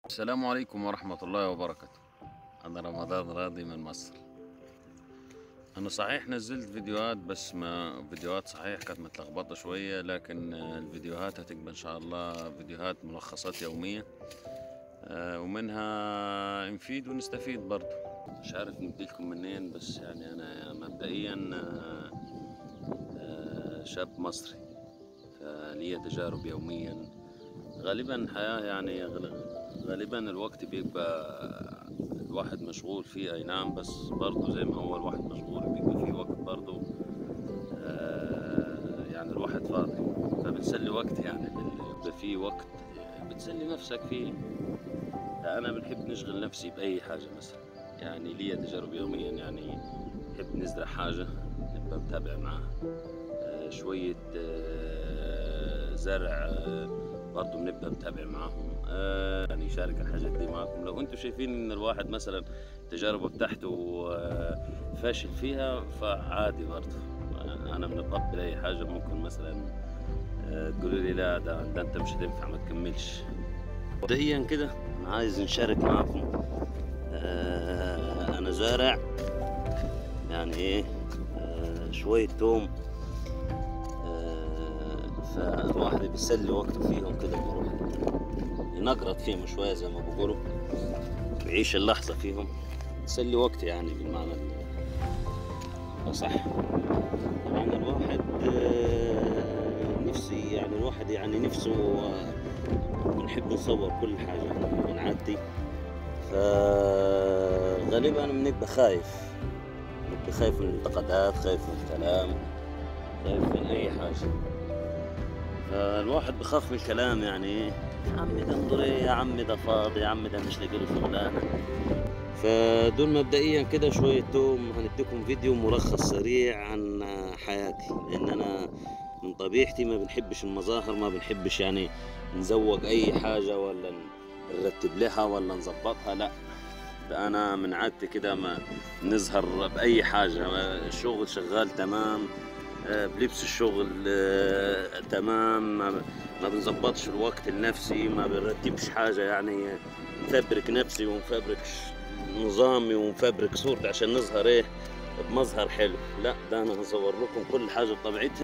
السلام عليكم ورحمة الله وبركاته أنا رمضان راضي من مصر أنا صحيح نزلت فيديوهات بس ما فيديوهات صحيح كانت متلخبطة شوية لكن آه، الفيديوهات هتبقى إن شاء الله فيديوهات ملخصات يومية آه، ومنها نفيد ونستفيد برضو مش عارف نبديلكم منين بس يعني أنا مبدئيا آه، آه، شاب مصري فلي تجارب يوميا غالبا الحياة يعني غل- غالبا الوقت بيبقى الواحد مشغول فيه اي نعم بس برضه زي ما هو الواحد مشغول بيبقى فيه وقت برضه آه، يعني الواحد فاضي فبتسلي وقت يعني بال- بيبقى فيه وقت بتسلي نفسك فيه انا بنحب نشغل نفسي باي حاجة مثلا يعني لي تجارب يوميا يعني نحب نزرع حاجة نبقى متابع معاها آه، شوية آه، زرع آه، برضه بنبقى متابع معاهم آه، يعني يشارك الحاجات دي معاكم لو انتم شايفين ان الواحد مثلا التجارب بتاعته آه، فاشل فيها فعادي برضه آه، انا بنتقبل اي حاجه ممكن مثلا آه، تقولوا لي لا ده, ده انت مش هتنفع ما تكملش مبدئيا كده انا عايز نشارك معاكم آه، انا زارع يعني ايه آه، شويه توم آه، فالواحد بيسلي وقته فيهم كده بيروح ينقرط فيهم شوية زي ما بيقولوا بيعيش اللحظة فيهم يسلي وقت يعني بالمعنى الأصح طبعا الواحد آه، نفسي يعني الواحد يعني نفسه آه، بنحب نصور كل حاجة بنعدي فغالبا بنبقى خايف بنبقى خايف من الانتقادات خايف من الكلام خايف من أي حاجة فالواحد بخاف من الكلام يعني ايه يا عمي ده انظر ايه يا عمي ده فاضي يا عمي ده مش لاقي له شغلانه فدول مبدئيا كده شويه توم هنديكم فيديو ملخص سريع عن حياتي لان انا من طبيعتي ما بنحبش المظاهر ما بنحبش يعني نزوق اي حاجه ولا نرتب لها ولا نظبطها لا ده انا من عادتي كده ما نظهر باي حاجه الشغل شغال تمام آه، بلبس الشغل آه، تمام ما ما بنظبطش الوقت النفسي ما بنرتبش حاجة يعني نفبرك نفسي ونفبرك ش- نظامي ونفبرك صورتي عشان نظهر ايه بمظهر حلو لا ده انا هصور لكم كل حاجة بطبيعتها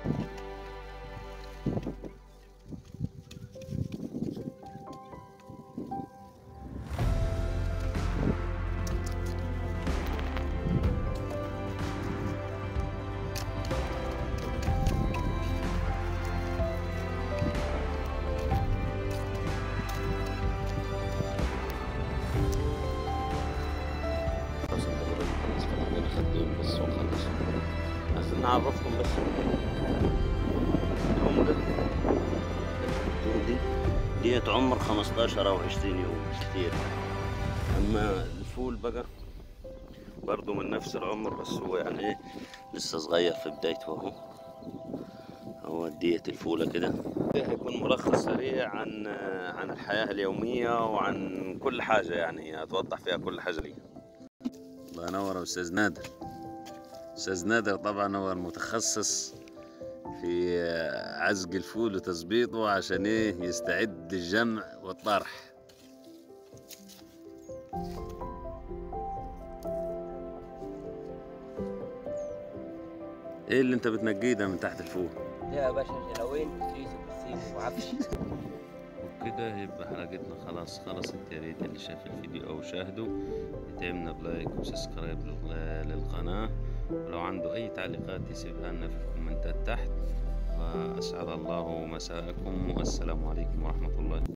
بس انت كده خلصت عندنا خدين بس ونخلص عايزين نعرفكم بس اليوم ده اليوم دي ديت عمر 15 او 20 يوم مش كتير اما الفول بقى برضه من نفس العمر بس هو يعني ايه لسه صغير في بدايته اهو هو ديت الفولة كده ده هيكون ملخص سريع عن عن الحياة اليومية وعن كل حاجة يعني هتوضح فيها كل حاجة لي الله ينور يا استاذ نادر استاذ نادر طبعا هو المتخصص في عزق الفول وتظبيطه عشان ايه يستعد للجمع والطرح ايه اللي انت بتنقيه ده من تحت الفول ده يا باشا جلاوين سيس وبسيم وعفش وبكده يبقى حلقتنا خلاص خلصت يا ريت اللي شاف الفيديو او شاهده يدعمنا بلايك وسبسكرايب لل- للقناة ولو عنده اي تعليقات يسيبها لنا في الكومنتات تحت واسعد الله مساءكم والسلام عليكم ورحمة الله